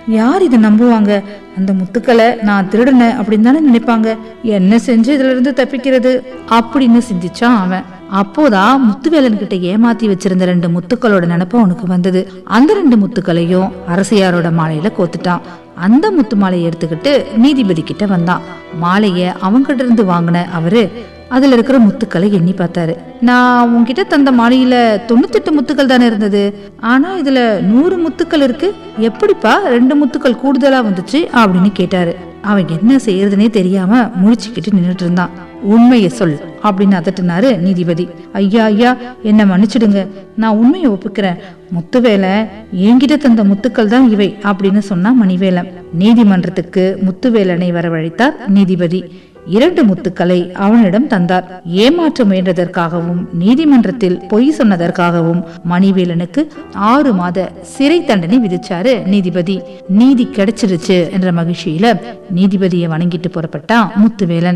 யார் இதை நம்புவாங்க அந்த முத்துக்களை நான் திருடினேன் அப்படின்னு தானே நினைப்பாங்க என்ன செஞ்சு இதுல இருந்து தப்பிக்கிறது அப்படின்னு சிந்திச்சான் அவன் அப்போதான் முத்துவேலன் கிட்ட ஏமாத்தி வச்சிருந்த ரெண்டு முத்துக்களோட நினப்பு அவனுக்கு வந்தது அந்த ரெண்டு முத்துக்களையும் அரசியாரோட மாலையில கோத்துட்டான் அந்த முத்து மாலையை எடுத்துக்கிட்டு நீதிபதி கிட்ட வந்தான் மாலைய அவங்கிட்ட இருந்து வாங்கின அவரு அதுல இருக்கிற முத்துக்களை எண்ணி பார்த்தாரு நான் உன்கிட்ட தந்த மாலையில தொண்ணூத்தெட்டு முத்துக்கள் தானே இருந்தது ஆனா இதுல நூறு முத்துக்கள் இருக்கு எப்படிப்பா ரெண்டு முத்துக்கள் கூடுதலா வந்துச்சு அப்படின்னு கேட்டாரு அவன் என்ன செய்யறதுனே தெரியாம முழிச்சுக்கிட்டு நின்னுட்டு இருந்தான் உண்மையை சொல் அப்படின்னு அதட்டினாரு நீதிபதி ஐயா ஐயா என்ன மன்னிச்சிடுங்க நான் உண்மையை ஒப்புக்கிறேன் முத்துவேலை என்கிட்ட தந்த முத்துக்கள் தான் இவை அப்படின்னு சொன்னா மணிவேலன் நீதிமன்றத்துக்கு முத்துவேலனை வரவழைத்தார் நீதிபதி இரண்டு முத்துக்களை அவனிடம் தந்தார் ஏமாற்ற முயன்றதற்காகவும் நீதிமன்றத்தில் பொய் சொன்னதற்காகவும் மணிவேலனுக்கு ஆறு மாத சிறை தண்டனை விதிச்சாரு நீதிபதி நீதி கிடைச்சிருச்சு என்ற மகிழ்ச்சியில நீதிபதியை வணங்கிட்டு புறப்பட்டான் முத்துவேலன்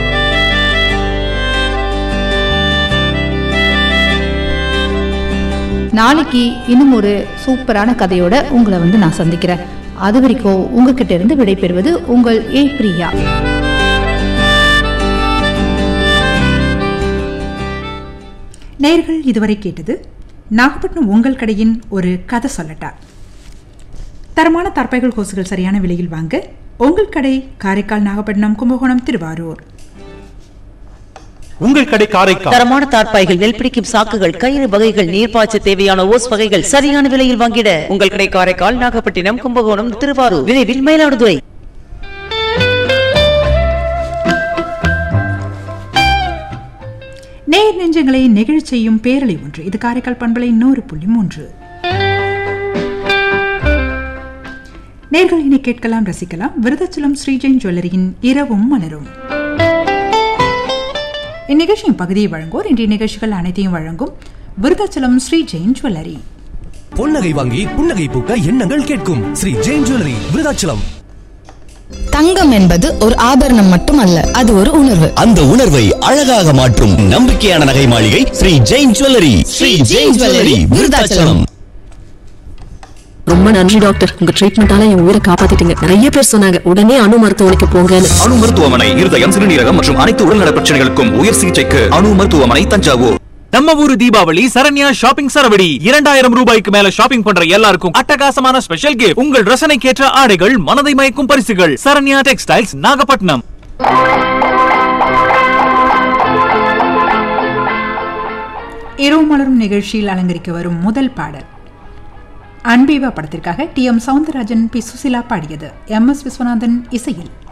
நாளைக்கு இன்னும் ஒரு சூப்பரான கதையோட உங்களை வந்து நான் சந்திக்கிறேன் அது வரைக்கும் உங்ககிட்ட இருந்து விடைபெறுவது உங்கள் ஏ பிரியா நேர்கள் இதுவரை கேட்டது நாகப்பட்டினம் உங்கள் கடையின் ஒரு கதை சொல்லட்டா தரமான தற்பைகள் கோசுகள் சரியான விலையில் வாங்க உங்கள் கடை காரைக்கால் நாகப்பட்டினம் கும்பகோணம் திருவாரூர் உங்கள் கடை காரைக்கால் தரமான தார்ப்பாய்கள் நெல் பிடிக்கும் சாக்குகள் கயிறு வகைகள் நீர்ப்பாய்ச்ச தேவையான ஓஸ் வகைகள் சரியான விலையில் வாங்கிட உங்கள் கடை காரைக்கால் நாகப்பட்டினம் கும்பகோணம் திருவாரூர் விரைவில் மயிலாடுதுறை நேர் நெஞ்சங்களை நெகிழச் செய்யும் பேரலை ஒன்று இது காரைக்கால் பண்பலை நூறு புள்ளி மூன்று நேர்கள் இனி கேட்கலாம் ரசிக்கலாம் விருதாச்சலம் ஸ்ரீஜெயின் ஜுவல்லரியின் இரவும் மலரும் இந்நிகழ்ச்சியின் பகுதியை வழங்குவோர் இன்றைய நிகழ்ச்சிகள் அனைத்தையும் வழங்கும் விருதாச்சலம் ஸ்ரீ ஜெயின் ஜுவல்லரி பொன்னகை வாங்கி புன்னகை பூக்க எண்ணங்கள் கேட்கும் ஸ்ரீ ஜெயின் ஜுவல்லரி விருதாச்சலம் தங்கம் என்பது ஒரு ஆபரணம் மட்டுமல்ல அது ஒரு உணர்வு அந்த உணர்வை அழகாக மாற்றும் நம்பிக்கையான நகை மாளிகை ஸ்ரீ ஜெயின் ஜுவல்லரி ஸ்ரீ ஜெயின் ஜுவல்லரி விருதாச்சலம் ரொம்ப நன்றி டாக்டர் உங்க ட்ரீட்மெண்டால என் உயிரை காப்பாத்திட்டீங்க நிறைய பேர் சொன்னாங்க உடனே அணு மருத்துவமனைக்கு போங்கன்னு அணு மருத்துவமனை இருதயம் சிறுநீரகம் மற்றும் அனைத்து உடல்நல பிரச்சனைகளுக்கும் உயர் சிகிச்சைக்கு அணு மருத்துவமனை தஞ்சாவூர் நம்ம ஊரு தீபாவளி சரண்யா ஷாப்பிங் சரவடி இரண்டாயிரம் ரூபாய்க்கு மேல ஷாப்பிங் பண்ற எல்லாருக்கும் அட்டகாசமான ஸ்பெஷல் கிஃப்ட் உங்கள் ரசனைக்கேற்ற ஆடைகள் மனதை மயக்கும் பரிசுகள் சரண்யா டெக்ஸ்டைல்ஸ் நாகப்பட்டினம் இரவு மலரும் நிகழ்ச்சியில் அலங்கரிக்க வரும் முதல் பாடல் அன்பேவா படத்திற்காக T M Soundararajan P Susheela பாடியது எம் எஸ் விஸ்வநாதன் இசையில்